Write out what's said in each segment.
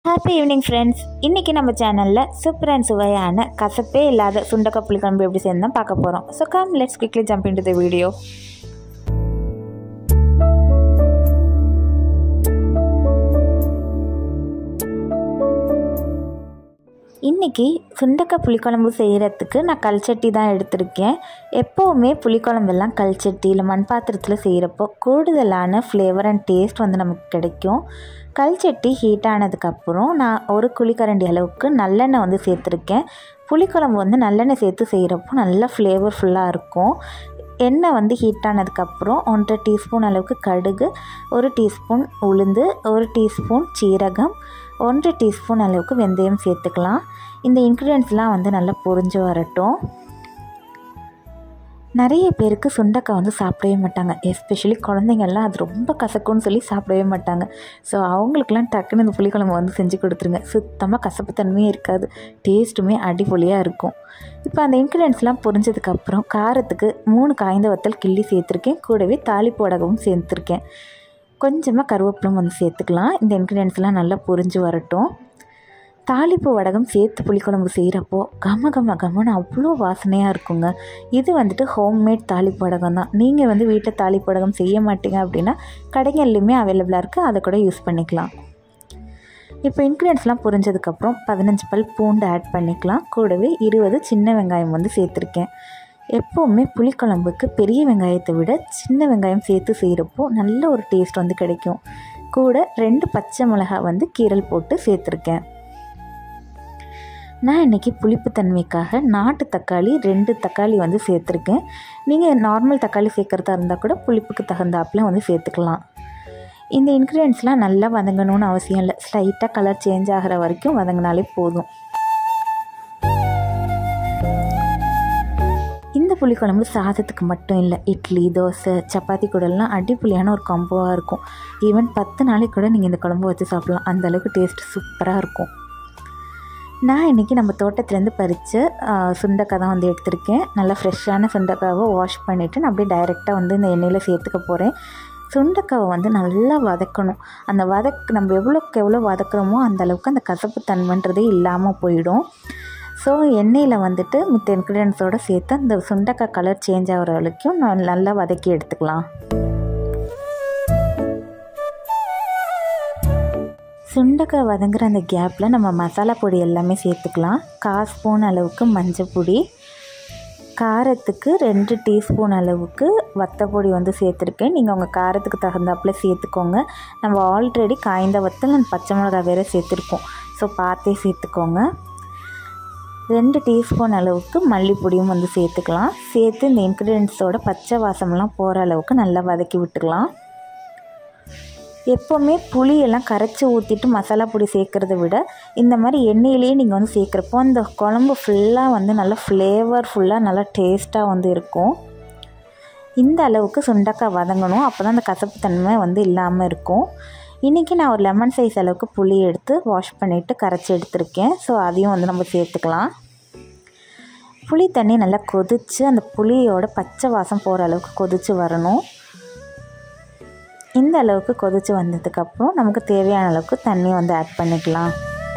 happy evening friends இன்றைக்கி நம்ம சேனலில் சூப்பர் அண்ட் சுவையான கசப்பே இல்லாத சுண்டக்காய் புளிக்குழம்பு எப்படி செய்யணும் தான் பார்க்க போகிறோம் so come let's quickly jump into the video இன்றைக்கி சுண்டக்காய் புளிக்குழம்பு செய்கிறதுக்கு நான் கல்சட்டி தான் எடுத்திருக்கேன் எப்போவுமே புளிக்குழம்பெல்லாம் கல்சட்டி இல்லை மண் பாத்திரத்தில் செய்கிறப்போ கூடுதலான ஃப்ளேவர் அண்ட் டேஸ்ட் வந்து நமக்கு கிடைக்கும் கல்சட்டி ஹீட் ஆனதுக்கப்புறம் நான் ஒரு குழிக்கரண்டி அளவுக்கு நல்லெண்ணெய் வந்து சேர்த்துருக்கேன் புளிக்குழம்பு வந்து நல்லெண்ணெய் சேர்த்து செய்கிறப்போ நல்லா ஃப்ளேவர்ஃபுல்லாக இருக்கும் எண்ணெய் வந்து ஹீட் ஆனதுக்கப்புறம் ஒன்றரை டீஸ்பூன் அளவுக்கு கடுகு ஒரு டீஸ்பூன் உளுந்து ஒரு டீஸ்பூன் சீரகம் ஒன்றரை டீஸ்பூன் அளவுக்கு வெந்தயம் சேர்த்துக்கலாம் இந்த இன்க்ரீடியன்ஸ்லாம் வந்து நல்லா பொரிஞ்சு வரட்டும் நிறைய பேருக்கு சுண்டக்காய் வந்து சாப்பிடவே மாட்டாங்க எஸ்பெஷலி குழந்தைங்கள்லாம் அது ரொம்ப கசக்கும்னு சொல்லி சாப்பிடவே மாட்டாங்க ஸோ அவங்களுக்குலாம் டக்குன்னு இந்த புளிக்குழம்பு வந்து செஞ்சு கொடுத்துருங்க சுத்தமாக கசப்பு தன்மையே இருக்காது டேஸ்ட்டுமே அடிப்பொலியாக இருக்கும் இப்போ அந்த இன்க்ரீடியன்ஸ்லாம் பொரிஞ்சதுக்கப்புறம் காரத்துக்கு மூணு காய்ந்த வத்தல் கிள்ளி சேர்த்துருக்கேன் கூடவே தாளிப்பு வடகமும் சேர்த்துருக்கேன் கொஞ்சமாக கருவேப்பிலும் வந்து சேர்த்துக்கலாம் இந்த இன்க்ரீடியன்ஸ்லாம் நல்லா பொரிஞ்சு வரட்டும் தாளிப்பு வடகம் சேர்த்து புளிக்குழம்பு செய்கிறப்போ கம கம கமன்னு அவ்வளோ வாசனையாக இருக்குங்க இது வந்துட்டு ஹோம்மேட் தாளிப்பு வடகம் தான் நீங்கள் வந்து வீட்டில் தாளிப்பு வடகம் செய்ய மாட்டீங்க அப்படின்னா கடைகள்லையுமே அவைலபிளாக இருக்குது அதை கூட யூஸ் பண்ணிக்கலாம் இப்போ இன்க்ரீடியன்ஸ்லாம் புரிஞ்சதுக்கப்புறம் பதினஞ்சு பல் பூண்டு ஆட் பண்ணிக்கலாம் கூடவே இருபது சின்ன வெங்காயம் வந்து சேர்த்துருக்கேன் எப்போவுமே புளிக்குழம்புக்கு பெரிய வெங்காயத்தை விட சின்ன வெங்காயம் சேர்த்து செய்கிறப்போ நல்ல ஒரு டேஸ்ட் வந்து கிடைக்கும் கூட ரெண்டு பச்சை மிளகாய் வந்து கீரல் போட்டு சேர்த்துருக்கேன் நான் இன்றைக்கி புளிப்பு தன்மைக்காக நாட்டு தக்காளி ரெண்டு தக்காளி வந்து சேர்த்துருக்கேன் நீங்கள் நார்மல் தக்காளி சேர்க்குறதா இருந்தால் கூட புளிப்புக்கு தகுந்தாப்பில் வந்து சேர்த்துக்கலாம் இந்த இன்க்ரீடியன்ஸ்லாம் நல்லா வதங்கணும்னு அவசியம் இல்லை ஸ்லைட்டாக கலர் சேஞ்ச் ஆகிற வரைக்கும் வதங்கினாலே போதும் இந்த புளிக்குழம்பு சாதத்துக்கு மட்டும் இல்லை இட்லி தோசை சப்பாத்தி கூடலாம் அடிப்பொலியான ஒரு காம்போவாக இருக்கும் ஈவன் பத்து நாளைக்கு கூட நீங்கள் இந்த குழம்பு வச்சு சாப்பிட்லாம் அந்தளவுக்கு டேஸ்ட் சூப்பராக இருக்கும் நான் இன்றைக்கி நம்ம தோட்டத்துலேருந்து பறித்து சுண்டைக்காய் தான் வந்து எடுத்திருக்கேன் நல்லா ஃப்ரெஷ்ஷான சுண்டைக்காவை வாஷ் பண்ணிவிட்டு நான் அப்படியே டைரெக்டாக வந்து இந்த எண்ணெயில் சேர்த்துக்க போகிறேன் சுண்டைக்காவை வந்து நல்லா வதக்கணும் அந்த வதக் நம்ம எவ்வளோக்கு எவ்வளோ வதக்குறோமோ அந்த அளவுக்கு அந்த கசப்பு தன்மைன்றதே இல்லாமல் போயிடும் ஸோ எண்ணெயில் வந்துட்டு மித்த இன்க்ரீடியன்ஸோடு சேர்த்து அந்த சுண்டைக்காய் கலர் சேஞ்ச் ஆகிற வரைக்கும் நல்லா வதக்கி எடுத்துக்கலாம் சுண்டைக்காய் வதங்குற அந்த கேப்பில் நம்ம மசாலா பொடி எல்லாமே சேர்த்துக்கலாம் கால் ஸ்பூன் அளவுக்கு மஞ்சள் பொடி காரத்துக்கு ரெண்டு டீஸ்பூன் அளவுக்கு வத்தப்பொடி வந்து சேர்த்துருக்கேன் நீங்கள் உங்கள் காரத்துக்கு தகுந்தாப்பில் சேர்த்துக்கோங்க நம்ம ஆல்ரெடி காய்ந்த வத்தல் அண்ட் பச்சை மிளகாய் வேறு சேர்த்துருக்கோம் ஸோ பார்த்தே சேர்த்துக்கோங்க ரெண்டு டீஸ்பூன் அளவுக்கு மல்லிப்பொடியும் வந்து சேர்த்துக்கலாம் சேர்த்து இந்த இன்க்ரீடியன்ஸோட பச்சை வாசம்லாம் போகிற அளவுக்கு நல்லா வதக்கி விட்டுக்கலாம் எப்போவுமே புளியெல்லாம் கரைச்சி ஊற்றிட்டு மசாலா பொடி சேர்க்குறத விட இந்த மாதிரி எண்ணெயிலேயே நீங்கள் வந்து சேர்க்குறப்போ அந்த குழம்பு ஃபுல்லாக வந்து நல்லா ஃப்ளேவர்ஃபுல்லாக நல்லா டேஸ்ட்டாக வந்து இருக்கும் இந்த அளவுக்கு சுண்டக்காய் வதங்கணும் அப்போ தான் அந்த கசப்பு தன்மை வந்து இல்லாமல் இருக்கும் இன்றைக்கி நான் ஒரு லெமன் சைஸ் அளவுக்கு புளி எடுத்து வாஷ் பண்ணிவிட்டு கரைச்சி எடுத்திருக்கேன் ஸோ அதையும் வந்து நம்ம சேர்த்துக்கலாம் புளி தண்ணி நல்லா கொதித்து அந்த புளியோட பச்சை வாசம் போகிற அளவுக்கு கொதித்து வரணும் இந்த அளவுக்கு கொதித்து வந்ததுக்கப்புறம் நமக்கு தேவையான அளவுக்கு தண்ணி வந்து ஆட் பண்ணிக்கலாம்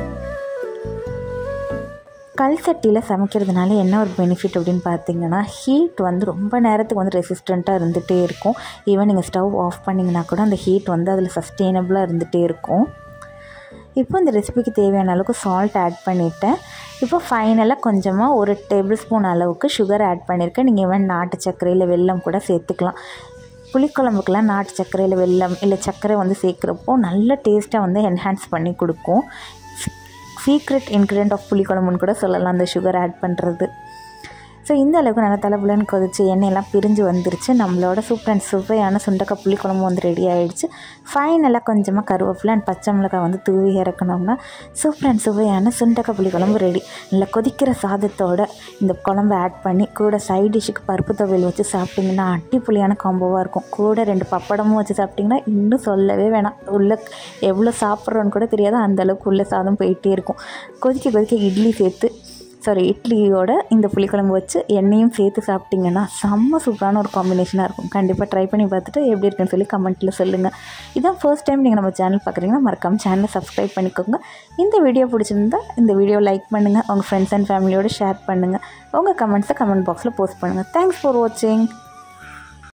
கல் சட்டியில் சமைக்கிறதுனால என்ன ஒரு பெனிஃபிட் அப்படின்னு பார்த்தீங்கன்னா ஹீட் வந்து ரொம்ப நேரத்துக்கு வந்து ரெசிஸ்டண்ட்டாக இருந்துகிட்டே இருக்கும் ஈவன் நீங்கள் ஸ்டவ் ஆஃப் பண்ணிங்கன்னா கூட அந்த ஹீட் வந்து அதில் சஸ்டெயினபிளாக இருந்துகிட்டே இருக்கும் இப்போ இந்த ரெசிபிக்கு தேவையான அளவுக்கு சால்ட் ஆட் பண்ணிவிட்டேன் இப்போ ஃபைனலாக கொஞ்சமாக ஒரு டேபிள் ஸ்பூன் அளவுக்கு சுகர் ஆட் பண்ணியிருக்கேன் நீங்கள் ஈவன் நாட்டு சர்க்கரை இல்லை வெல்லம் கூட சேர்த்துக்கலாம் புளிக்குழம்புக்கெல்லாம் நாட்டு சர்க்கரையில் வெல்லம் இல்லை சர்க்கரை வந்து சேர்க்குறப்போ நல்ல டேஸ்ட்டாக வந்து என்ஹான்ஸ் பண்ணி கொடுக்கும் சீக்ரெட் இன்க்ரீடியன்ட் ஆஃப் புளிக்குழம்புன்னு கூட சொல்லலாம் அந்த சுகர் ஆட் பண்ணுறது ஸோ இந்த அளவுக்கு நல்லா தலைப்புலன்னு கொதிச்சு எண்ணெயெல்லாம் பிரிஞ்சு வந்துருச்சு நம்மளோட சூப்பர் அண்ட் சுவையான சுண்டக்காய் புளிக்குழம்பு வந்து ரெடி ஆகிடுச்சு ஃபைனலாக கொஞ்சமாக கருவேப்பிலை அண்ட் பச்சை மிளகாய் வந்து தூவி இறக்கணும்னா சூப்பர் அண்ட் சுவையான சுண்டக்காய் புளிக்குழம்பு ரெடி நல்லா கொதிக்கிற சாதத்தோட இந்த குழம்பு ஆட் பண்ணி கூட சைட் டிஷ்ஷுக்கு பருப்பு துவையல் வச்சு சாப்பிட்டிங்கன்னா அடிப்பொலியான காம்போவாக இருக்கும் கூட ரெண்டு பப்படமும் வச்சு சாப்பிட்டிங்கன்னா இன்னும் சொல்லவே வேணாம் உள்ளே எவ்வளோ சாப்பிட்றோன்னு கூட தெரியாது அந்தளவுக்கு உள்ள சாதம் போயிட்டே இருக்கும் கொதிக்க கொதிக்க இட்லி சேர்த்து சாரி இட்லியோட இந்த புளிக்குழம்பு வச்சு எண்ணெயும் சேர்த்து சாப்பிட்டிங்கன்னா செம்ம சூப்பரான ஒரு காம்பினேஷனாக இருக்கும் கண்டிப்பாக ட்ரை பண்ணி பார்த்துட்டு எப்படி இருக்குன்னு சொல்லி கமெண்ட்டில் சொல்லுங்கள் இதான் ஃபர்ஸ்ட் டைம் நீங்கள் நம்ம சேனல் பார்க்குறீங்கன்னா மறக்காம சேனலை சப்ஸ்கிரைப் பண்ணிக்கோங்க இந்த வீடியோ பிடிச்சிருந்தா இந்த வீடியோ லைக் பண்ணுங்கள் உங்கள் ஃப்ரெண்ட்ஸ் அண்ட் ஃபேமிலியோடு ஷேர் பண்ணுங்கள் உங்கள் கமெண்ட்ஸை கமெண்ட் பாக்ஸில் போஸ்ட் பண்ணுங்கள் தேங்க்ஸ் ஃபார் வாட்சிங்